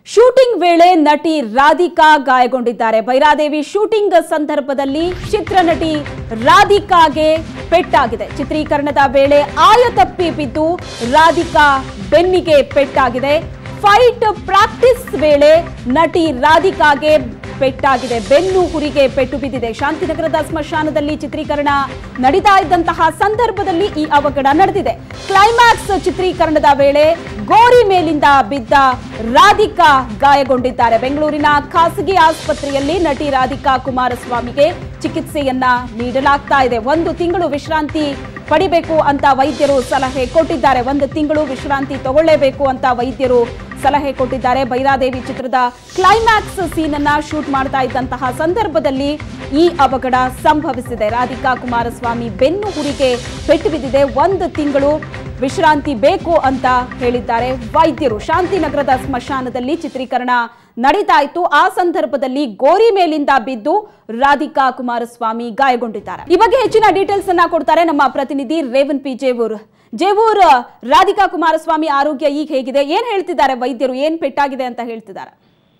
Shooting ವೇಳೆ ನಟಿ ರಾಧಿಕಾ ಗಾಯಗೊಂಡಿದ್ದಾರೆ ಭೈರಾದೇವಿ ಶೂಟಿಂಗ್ ಸಂದರ್ಭದಲ್ಲಿ ಚಿತ್ರನಟಿ ರಾಧಿಕಾಗೆ ಪೆಟ್ಟಾಗಿದೆ ಚಿತ್ರೀಕರಣದ ವೇಳೆ ಆಯ ತಪ್ಪಿ ಬಿದ್ದು ರಾಧಿಕಾ ಬೆನ್ನಿಗೆ ಪೆಟ್ಟಾಗಿದೆ ಫೈಟ್ ಪ್ರಾಕ್ಟೀಸ್ ವೇಳೆ ನಟಿ ರಾಧಿಕಾಗೆ ಪೆಟ್ಟಾಗಿದೆ ಬೆನ್ನು ಹುರಿಗೆ ಪೆಟ್ಟು ಬಿದ್ದಿದೆ ಶಾಂತಿನಗರದ ಸ್ಮಶಾನದಲ್ಲಿ ಚಿತ್ರೀಕರಣ ನಡೀತಾ ಇದ್ದಂತಹ ಸಂದರ್ಭದಲ್ಲಿ ಈ ಅವಘಡ ನಡೆದಿದೆ ಕ್ಲೈಮ್ಯಾಕ್ಸ್ ಚಿತ್ರೀಕರಣದ ವೇಳೆ ಗೋರಿ ಮೇಲಿಂದ ಬಿದ್ದ ರಾಧಿಕಾ ಗಾಯಗೊಂಡಿದ್ದಾರೆ ಬೆಂಗಳೂರಿನ ಖಾಸಗಿ ಆಸ್ಪತ್ರೆಯಲ್ಲಿ ನಟಿ ರಾಧಿಕಾ ಕುಮಾರಸ್ವಾಮಿಗೆ ಚಿಕಿತ್ಸೆಯನ್ನ ನೀಡಲಾಗ್ತಾ ಇದೆ ಒಂದು ತಿಂಗಳು ವಿಶ್ರಾಂತಿ ಪಡಿಬೇಕು ಅಂತ ವೈದ್ಯರು ಸಲಹೆ ಕೊಟ್ಟಿದ್ದಾರೆ ಒಂದು ತಿಂಗಳು ವಿಶ್ರಾಂತಿ ತಗೊಳ್ಳೇಬೇಕು ಅಂತ ವೈದ್ಯರು ಸಲಹೆ ಕೊಟ್ಟಿದ್ದಾರೆ ಭೈರಾದೇವಿ ಚಿತ್ರದ ಕ್ಲೈಮ್ಯಾಕ್ಸ್ ಸೀನ್ ಅನ್ನ ಶೂಟ್ ಮಾಡ್ತಾ ಇದ್ದಂತಹ ಸಂದರ್ಭದಲ್ಲಿ ಈ ಅವಘಡ ಸಂಭವಿಸಿದೆ ರಾಧಿಕಾ ಕುಮಾರಸ್ವಾಮಿ ಬೆನ್ನು ಹುರಿಗೆ ಪೆಟ್ಟು ಬಿದ್ದಿದೆ ಒಂದು ತಿಂಗಳು ವಿಶ್ರಾಂತಿ ಬೇಕು ಅಂತ ಹೇಳಿದ್ದಾರೆ ವೈದ್ಯರು ಶಾಂತಿನಗರದ ಸ್ಮಶಾನದಲ್ಲಿ ಚಿತ್ರೀಕರಣ ನಡೀತಾ ಇತ್ತು ಆ ಸಂದರ್ಭದಲ್ಲಿ ಗೋರಿ ಮೇಲಿಂದ ಬಿದ್ದು ರಾಧಿಕಾ ಕುಮಾರಸ್ವಾಮಿ ಗಾಯಗೊಂಡಿದ್ದಾರೆ ಈ ಬಗ್ಗೆ ಹೆಚ್ಚಿನ ಡೀಟೇಲ್ಸ್ ಅನ್ನ ಕೊಡ್ತಾರೆ ನಮ್ಮ ಪ್ರತಿನಿಧಿ ರೇವನ್ ಪಿ ಜೇವೂರ್ ಜೇವೂರ್ ರಾಧಿಕಾ ಕುಮಾರಸ್ವಾಮಿ ಆರೋಗ್ಯ ಈಗ ಹೇಗಿದೆ ಏನ್ ಹೇಳ್ತಿದ್ದಾರೆ ವೈದ್ಯರು ಏನ್ ಪೆಟ್ಟಾಗಿದೆ ಅಂತ ಹೇಳ್ತಿದ್ದಾರೆ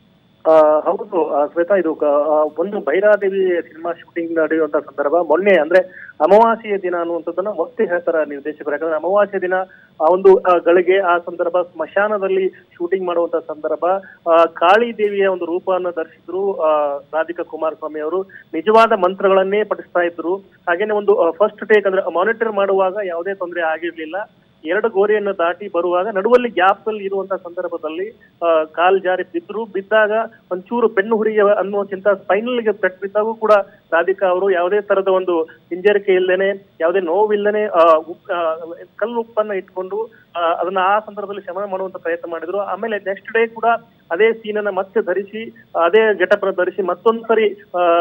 ಆ, ಹೌದು ಆ, ಶ್ವೇತಾ ಇದು ಕ- ಆ, ಒಂದು ಭೈರಾದೇವಿ ಸಿನಿಮಾ ಶೂಟಿಂಗ್ ನಡೆಯುವಂತ ಸಂದರ್ಭ ಮೊನ್ನೆ ಅಂದ್ರೆ ಅಮಾವಾಸ್ಯೆಯ ದಿನ ಅನ್ನುವಂಥದ್ದನ್ನ ಒತ್ತಿ ಹೇಳ್ತಾರೆ ನಿರ್ದೇಶಕರು ಯಾಕಂದ್ರೆ ಅಮಾವಾಸ್ಯ ದಿನ ಆ ಒಂದು ಆ, ಗಳಿಗೆ ಆ ಸಂದರ್ಭ ಸ್ಮಶಾನದಲ್ಲಿ ಶೂಟಿಂಗ್ ಮಾಡುವಂತ ಸಂದರ್ಭ ಆ, ಕಾಳಿ ದೇವಿಯ ಒಂದು ರೂಪವನ್ನು ಧರಿಸಿದ್ರು ಆ, ರಾಧಿಕಾ ಕುಮಾರಸ್ವಾಮಿ ಅವರು ನಿಜವಾದ ಮಂತ್ರಗಳನ್ನೇ ಪಠಿಸ್ತಾ ಇದ್ರು ಹಾಗೇನೆ ಒಂದು ಫಸ್ಟ್ ಟೇಕ್ ಅಂದ್ರೆ ಮಾನಿಟರ್ ಮಾಡುವಾಗ ಯಾವುದೇ ತೊಂದರೆ ಆಗಿರ್ಲಿಲ್ಲ ಎರಡು ಗೋರಿಯನ್ನು ದಾಟಿ ಬರುವಾಗ ನಡುವಲ್ಲಿ ಗ್ಯಾಪ್ ಅಲ್ಲಿ ಇರುವಂತ ಸಂದರ್ಭದಲ್ಲಿ ಆ, ಕಾಲ್ ಜಾರಿ ಬಿದ್ರು ಬಿದ್ದಾಗ ಒಂಚೂರು ಬೆನ್ನು ಹುರಿಗೆ ಅನ್ನುವಕ್ಕಿಂತ ಸ್ಪೈನಲ್ ಗೆ ಪೆಟ್ಟು ಬಿದ್ದಾಗೂ ಕೂಡ ರಾಧಿಕಾ ಅವರು ಯಾವುದೇ ತರದ ಒಂದು ಹಿಂಜರಿಕೆ ಇಲ್ಲದೇನೆ ಯಾವುದೇ ನೋವಿಲ್ಲದೇನೆ ಆ, ಉಪ್- ಆ, ಕಲ್ಲು ಉಪ್ಪನ್ನ ಇಟ್ಕೊಂಡು ಆ, ಅದನ್ನ ಆ ಸಂದರ್ಭದಲ್ಲಿ ಶಮನ ಮಾಡುವಂತ ಪ್ರಯತ್ನ ಮಾಡಿದ್ರು ಆಮೇಲೆ ನೆಕ್ಸ್ಟ್ ಡೇ ಕೂಡ ಅದೇ ಸೀನನ್ನ ಮತ್ತೆ ಧರಿಸಿ ಅದೇ ಗೆಟಪ್ ಧರಿಸಿ ಮತ್ತೊಂದು ಸರಿ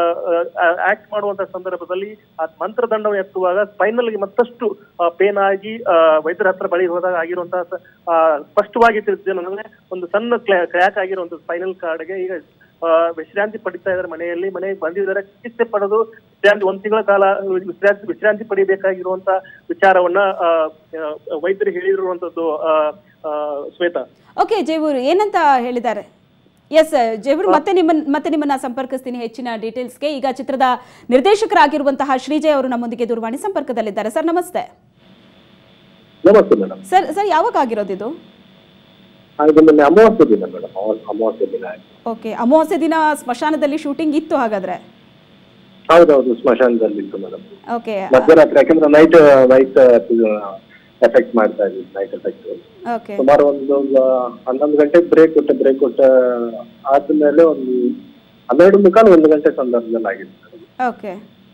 ಆಕ್ಟ್ ಮಾಡುವಂತ ಸಂದರ್ಭದಲ್ಲಿ ಆ ಮಂತ್ರದಂಡವನ್ನು ಎತ್ತುವಾಗ ಸ್ಪೈನಲ್ ಗೆ ಮತ್ತಷ್ಟು ಪೇನ್ ಆಗಿ ಆ, ವೈದ್ಯರ ಹತ್ರ ಬಳಿ ಹೋದಾಗ ಆಗಿರುವಂತಹ ಸ- ಆ, ಸ್ಪಷ್ಟವಾಗಿ ತಿಳಿದ್ದೇನೆಂದ್ರೆ ಒಂದು ಸಣ್ಣ ಕ್ರ್ಯಾಕ್ ಆಗಿರುವಂತ ಸ್ಪೈನಲ್ ಕಾರ್ಡ್ಗೆ ಈಗ ಆ, ವಿಶ್ರಾಂತಿ ಪಡಿತಾ ಇದ್ದಾರೆ ಮನೆಯಲ್ಲಿ ಮನೆಗೆ ಬಂದಿದ್ದಾರೆ ಚಿಕಿತ್ಸೆ ಪಡೆದು ವಿಶ್ರಾಂತಿ ಒಂದ್ ತಿಂಗಳ ಕಾಲ ವಿಶ್ರಾಂತಿ ವಿಶ್ರಾಂತಿ ಪಡಿಬೇಕಾಗಿರುವಂತ ವಿಚಾರವನ್ನ ಆ, ಆ, ವೈದ್ಯರು ಹೇಳಿರುವಂತದ್ದು ಆ, ಆ, ಶ್ವೇತಾ ಓಕೆ ಜೇವೂರ್ ಏನಂತ ಹೇಳಿದ್ದಾರೆ ಎಸ್ ಜೇವೂರ್ ಮತ್ತೆ ನಿಮ್ಮನ್ನ ಮತ್ತೆ ನಿಮ್ಮನ್ನ ಸಂಪರ್ಕಿಸ್ತೀನಿ ಹೆಚ್ಚಿನ ಡೀಟೇಲ್ಸ್ಗೆ ಈಗ ಚಿತ್ರದ ನಿರ್ದೇಶಕರಾಗಿರುವಂತಹ ಶ್ರೀಜಯ್ ಅವರು ನಮ್ಮೊಂದಿಗೆ ದೂರವಾಣಿ ಸಂಪರ್ಕದಲ್ಲಿದ್ದಾರೆ ಸರ್ ನಮಸ್ತೆ ನಮಸ್ತೆ ಮೇಡಮ್ ಸರ್ ಸರ್ ಯಾವಾಗ ಆಗಿರೋದು ಇದು ಇದು ಮೊನ್ನೆ ಅಮಾವಾಸ್ಯೆ ದಿನ ಮೇಡಮ್ ಅಮಾವಾಸ್ಯೆ ದಿನ ಆಯ್ತು ಓಕೆ ಅಮಾವಾಸ್ಯೆ ದಿನ ಸ್ಮಶಾನದಲ್ಲಿ ಶೂಟಿಂಗ್ ಇತ್ತು ಹಾಗಾದ್ರೆ ಹೌದೌದು ಸ್ಮಶಾನದಲ್ಲಿ ಇತ್ತು ಮೇಡಮ್ ಓಕೆ ಮಧ್ಯರಾತ್ರಿ ಯಾಕಂದ್ರೆ ನೈಟ್ ನೈಟ್ ಎಫೆಕ್ಟ್ ಮಾಡ್ತಾ ಇದ್ವಿ ನೈಟ್ ಎಫೆಕ್ಟ್ ಓಕೆ ಸುಮಾರು ಒಂದು ಹನ್ನೊಂದು ಗಂಟೆ ಬ್ರೇಕ್ ಕೊಟ್ಟೆ ಬ್ರೇಕ್ ಕೊಟ್ಟ ಆದ್ಮೇಲೆ ಒಂದು ಹನ್ನೆರಡು ಮುಖಾಲು ಒಂದು ಗಂಟೆ ಸಂದರ್ಭದಲ್ಲಿ ಆಗಿತ್ತು madam. ಓಕೆ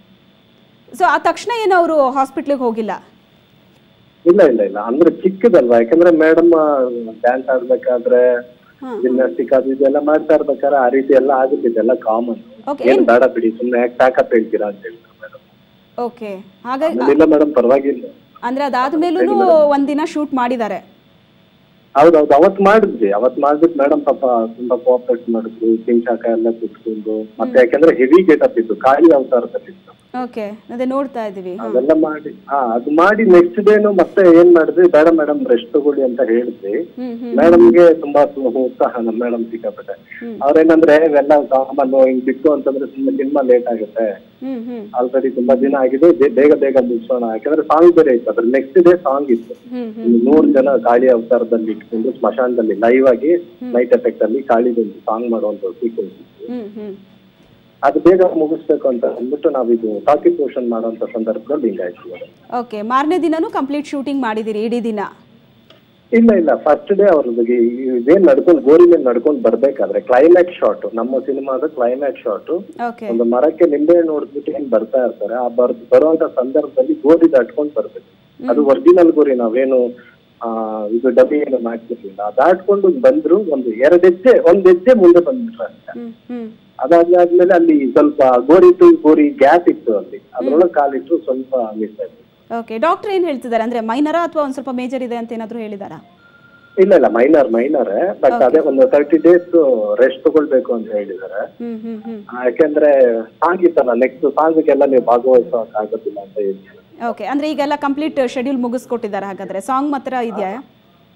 ಸೊ ಆ ತಕ್ಷಣ ಏನು ಅವರು ಹಾಸ್ಪಿಟ್ಲಿಗೆ ಹೋಗಿಲ್ಲ ಇಲ್ಲ ಇಲ್ಲ ಇಲ್ಲ ಅಂದ್ರೆ ಚಿಕ್ಕದಲ್ವಾ ಯಾಕಂದ್ರೆ ಮೇಡಮ್ ಡ್ಯಾನ್ಸ್ ಆಡ್ಬೇಕಾದ್ರೆ ಹಾಂ ಜಿಮ್ನಾಸ್ಟಿಕ್ ಅದು ಇದೆಲ್ಲ ಮಾಡ್ತಾ ಇರ್ಬೇಕಾದ್ರೆ ಆ ರೀತಿ ಎಲ್ಲ ಆಗುತ್ತೆ ಇದೆಲ್ಲ ಕಾಮನ್ ಓಕೆ ಏನ್ ಬೇಡ ಬಿಡಿ ಸುಮ್ನೆ ಯಾಕೆ ಪ್ಯಾಕಪ್ ಹೇಳ್ತೀರಾ ಅಂತ ಹೇಳ್ತಾರೆ ಮೇಡಮ್ ಓಕೆ ಹಾಗಾಗಿ ಆಮೇಲೆ ಇಲ್ಲ ಮೇಡಮ್ ಪರವಾಗಿಲ್ಲ ಅಂದ್ರೆ ಅದಾದ್ಮೇಲೂ ಒಂದಿನ ಶೂಟ್ ಮಾಡಿದ್ದಾರೆ ಹೌದೌದು ಅವತ್ ಮಾಡಿದ್ವಿ ಅವತ್ ಮಾಡ್ಬಿಟ್ಟು ಮೇಡಮ್ ಪಾಪ ತುಂಬಾ ಕೋಆಪರೇಟ್ ಮಾಡಿದ್ರು ಕಿಂಚಾಕ ಎಲ್ಲ ಕುತ್ಕೊಂಡು ಮತ್ತೆ ಯಾಕಂದ್ರೆ ಹೆವಿ ಗೆಟಪ್ ಇತ್ತು ಕಾಳಿ ಅವತಾರದಲ್ಲಿ ಇತ್ತು ಓಕೆ ಅದೇ ನೋಡ್ತಾ ಇದ್ದೀವಿ ಹಾಂ ಅದೆಲ್ಲ ಮಾಡಿ ಹಾ ಅದು ಮಾಡಿ ನೆಕ್ಸ್ಟ್ ಡೇನು ಮತ್ತೆ ಏನ್ ಮಾಡಿದ್ವಿ ಬೇಡ ಮೇಡಮ್ ರೆಸ್ಟ್ ತಗೊಳ್ಳಿ ಅಂತ ಹೇಳಿದ್ವಿ ಹ್ಮ್ ಹ್ಮ್ ಮೇಡಮ್ಗೆ ತುಂಬಾ ಸು- ಉತ್ಸಾಹ ನಮ್ಮ ಮೇಡಮ್ ಸಿಕ್ಕಾಪಟ್ಟೆ ಅವ್ರೇನಂದ್ರೆ ಇವೆಲ್ಲ ಸಾಮಾನು ಹಿಂಗ್ ಬಿಟ್ಟು ಅಂತಂದ್ರೆ ಸುಮ್ಮನೆ ಸಿನಿಮಾ ಲೇಟ್ ಆಗುತ್ತೆ ಹ್ಮ್ ಹ್ಮ್ ಆಲ್ರೆಡಿ ತುಂಬಾ ದಿನ ಆಗಿದೆ ಬೇ- ಬೇಗ ಬೇಗ ಮುಗಿಸೋಣ ಯಾಕಂದ್ರೆ ಸಾಂಗ್ ಬೇರೆ ಇತ್ತು ಅದ್ರ ನೆಕ್ಸ್ಟ್ ಡೇ ಸಾಂಗ್ ಇತ್ತು ಹ್ಮ್ ಹ್ಮ್ ಒಂದು ನೂರು ಜನ ಕಾಳಿ ಅವತಾರದಲ್ಲಿ ಇಟ್ಕೊಂಡು ಸ್ಮಶಾನದಲ್ಲಿ ಲೈವ್ ಆಗಿ ನೈಟ್ ಎಫೆಕ್ಟ್ ಅಲ್ಲಿ ಕಾಳಿದೊಂದು ಸಾಂಗ್ ಮಾಡುವಂತ ಸೀಕ್ವೆನ್ಸ್ ಇತ್ತು ಹ್ಮ್ ಹ್ಮ್ ಅದು ಬೇಗ ಮುಗಿಸ್ಬೇಕು ಅಂತ ಅಂದ್ಬಿಟ್ಟು ನಾವಿದು ಟಾಕಿ ಪೋಷನ್ ಮಾಡುವಂತ ಸಂದರ್ಭದಲ್ಲಿ ಹಿಂಗಾಯ್ತು madam. ಓಕೆ ಮಾರನೇ ದಿನನೂ ಕಂಪ್ಲೀಟ್ ಶೂಟಿಂಗ್ ಮಾಡಿದಿರಿ ಇಡೀ ದಿನ ಇಲ್ಲ ಇಲ್ಲ ಫಸ್ಟ್ ಡೇ ಅವ್ರದ್ದು ಇದೇನ್ ನಡ್ಕೊಂಡು ಗೋರಿ ಮೇಲೆ ನಡ್ಕೊಂಡು ಬರ್ಬೇಕಾದ್ರೆ ಕ್ಲೈಮ್ಯಾಕ್ಸ್ ಶಾಟ್ ನಮ್ಮ ಸಿನಿಮಾದ ಕ್ಲೈಮ್ಯಾಕ್ಸ್ ಶಾಟ್ ಓಕೆ ಒಂದು ಮರಕ್ಕೆ ನಿಂಬೆ ನೋಡ್ಬಿಟ್ಟು ಏನ್ ಬರ್ತಾ ಇರ್ತಾರೆ ಆ ಬರ್ ಬರುವಂತ ಸಂದರ್ಭದಲ್ಲಿ ಗೋರಿ ದಾಟ್ಕೊಂಡು ಬರ್ಬೇಕು ಅದು ಒರಿಜಿನಲ್ ಗೋರಿ ನಾವೇನು ಆ ಇದು ಡಬ್ಬಿ ಏನು ಮಾಡ್ತಿರ್ಲಿಲ್ಲ ದಾಟ್ಕೊಂಡು ಬಂದ್ರು ಒಂದು ಎರಡ್ ಹೆಜ್ಜೆ ಒಂದ್ ಹೆಜ್ಜೆ ಮುಂದೆ ಬಂದ್ಬಿಟ್ರೆ ಅಷ್ಟೇ ಹ್ಮ್ ಹ್ಮ್ ಅದಾದ್ಮೇಲೆ ಅಲ್ಲಿ ಸ್ವಲ್ಪ ಗೋರಿ ಟು ಗೋರಿ ಗ್ಯಾಪ್ ಇತ್ತು ಅಲ್ಲಿ ಅದ್ರೊಳಗೆ ಕಾಲಿಟ್ಟು ಸ್ವಲ್ಪ ಮಿಸ್ ಆಯ್ತು ಓಕೆ ಡಾಕ್ಟರ್ ಏನ್ ಹೇಳ್ತಿದ್ದಾರೆ ಅಂದ್ರೆ ಮೈನರ ಅಥವಾ ಒಂದ್ ಸ್ವಲ್ಪ ಮೇಜರ್ ಇದೆ ಅಂತ ಏನಾದ್ರು ಹೇಳಿದಾರಾ ಇಲ್ಲ ಇಲ್ಲ ಮೈನರ್ ಮೈನರ್ ಬಟ್ ಅದೇ ಒಂದು ತರ್ಟಿ ಡೇಸ್ ರೆಸ್ಟ್ ತಗೊಳ್ಬೇಕು ಅಂತ ಹೇಳಿದ್ದಾರೆ ಹ್ಮ್ ಹ್ಮ್ ಹ್ಮ್ ಆ, ಯಾಕೆಂದ್ರೆ ಸಾಂಗ್ ಇತ್ತಲ್ಲ ನೆಕ್ಸ್ಟ್ ಸಾಂಗ್ಗೆಲ್ಲ ನೀವು ಭಾಗವಹಿಸೋಕ್ ಆಗೋದಿಲ್ಲ ಅಂತ ಹೇಳ್ತಾರೆ ಓಕೆ ಅಂದ್ರೆ ಈಗೆಲ್ಲ ಕಂಪ್ಲೀಟ್ ಶೆಡ್ಯೂಲ್ ಮುಗಿಸ್ಕೊಟ್ಟಿದ್ದಾರೆ ಹಾಗಾದ್ರೆ ಸಾಂಗ್ ಮಾತ್ರ ಇದೆಯಾ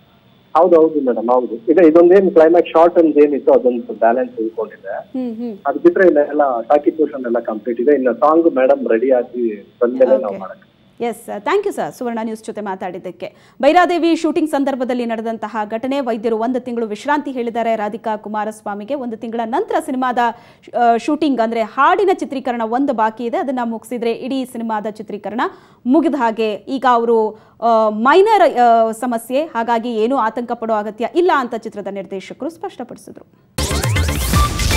ಹೌದು ಹೌದು ಮೇಡಮ್ ಹೌದು ಈಗ ಇದೊಂದೇನು ಕ್ಲೈಮ್ಯಾಕ್ಸ್ ಶಾರ್ಟ್ ಅಂತ ಏನಿತ್ತು ಅದೊಂದು ಬ್ಯಾಲೆನ್ಸ್ ಉಳ್ಕೊಂಡಿದೆ ಹ್ಮ್ ಹ್ಮ್ ಅದು ಬಿಟ್ರೆ ಇಲ್ಲ ಎಲ್ಲ ಟಾಕಿ ಪೋರ್ಷನ್ ಎಲ್ಲ ಕಂಪ್ಲೀಟ್ ಇದೆ ಇನ್ನು ಸಾಂಗ್ ಮೇಡಮ್ ರೆಡಿ ಆಗಿ ಬಂದ್ಮೇಲೆ ನಾವು Okay. ಮಾಡಕ್ yes thank you sir Suvarna news ಜೊತೆ ಮಾತಾಡಿದ್ದಕ್ಕೆ ಭೈರಾದೇವಿ ಶೂಟಿಂಗ್ ಸಂದರ್ಭದಲ್ಲಿ ನಡೆದಂತಹ ಘಟನೆ ವೈದ್ಯರು ಒಂದು ತಿಂಗಳು ವಿಶ್ರಾಂತಿ ಹೇಳಿದ್ದಾರೆ ರಾಧಿಕಾ ಕುಮಾರಸ್ವಾಮಿಗೆ ಒಂದು ತಿಂಗಳ ನಂತರ ಸಿನಿಮಾದ ಶೂಟಿಂಗ್ ಅಂದರೆ ಹಾಡಿನ ಚಿತ್ರೀಕರಣ ಒಂದು ಬಾಕಿ ಇದೆ ಅದನ್ನು ಮುಗಿಸಿದ್ರೆ ಇಡೀ ಸಿನಿಮಾದ ಚಿತ್ರೀಕರಣ ಮುಗಿದ ಹಾಗೆ ಈಗ ಅವರು ಮೈನರ್ ಸಮಸ್ಯೆ ಹಾಗಾಗಿ ಏನೂ ಆತಂಕ ಪಡೋ ಅಗತ್ಯ ಇಲ್ಲ ಅಂತ ಚಿತ್ರದ ನಿರ್ದೇಶಕರು ಸ್ಪಷ್ಟಪಡಿಸಿದರು